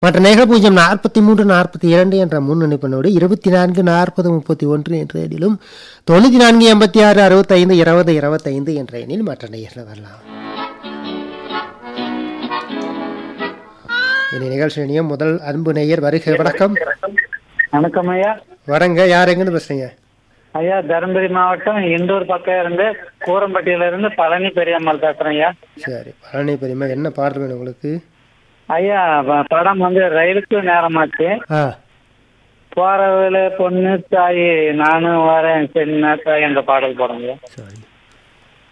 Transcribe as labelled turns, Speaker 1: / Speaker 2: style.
Speaker 1: மற்ற நேக பூஜ்ஜியம் நாற்பத்தி மூன்று நாற்பத்தி இரண்டு என்ற முன்னிணைப்பினோடு இருபத்தி நான்கு நாற்பது முப்பத்தி ஒன்று என்ற எண்ணிலும் தொண்ணூற்றி நான்கு எண்பத்தி ஆறு அறுபத்தைந்து இருபது இருபத்தைந்து என்ற எண்ணில் மற்ற நேயர்கள் வரலாம் இனி நிகழ்ச்சி இனியும் முதல் அன்பு நேயர் வருக வணக்கம்
Speaker 2: வணக்கம் ஐயா
Speaker 1: வரங்க யார் எங்கன்னு பேசுறீங்க
Speaker 2: ஐயா தருமபுரி மாவட்டம் இண்டூர் பக்கம் இருந்து கூரம்பட்டியில இருந்து பழனி பெரியம்மாள் பேசுறேன் ஐயா
Speaker 1: சரி பழனி பெரியம்மா என்ன பாடல் வேணும் உங்களுக்கு
Speaker 2: ஐயா ப- படம் வந்து ரயிலுக்கு நேரமாச்சு
Speaker 1: ஆ
Speaker 2: போறவள பொண்ணு தாயி நானும் வரேன் சின்ன தாய் என்ற பாடல் போடுங்க
Speaker 1: சரி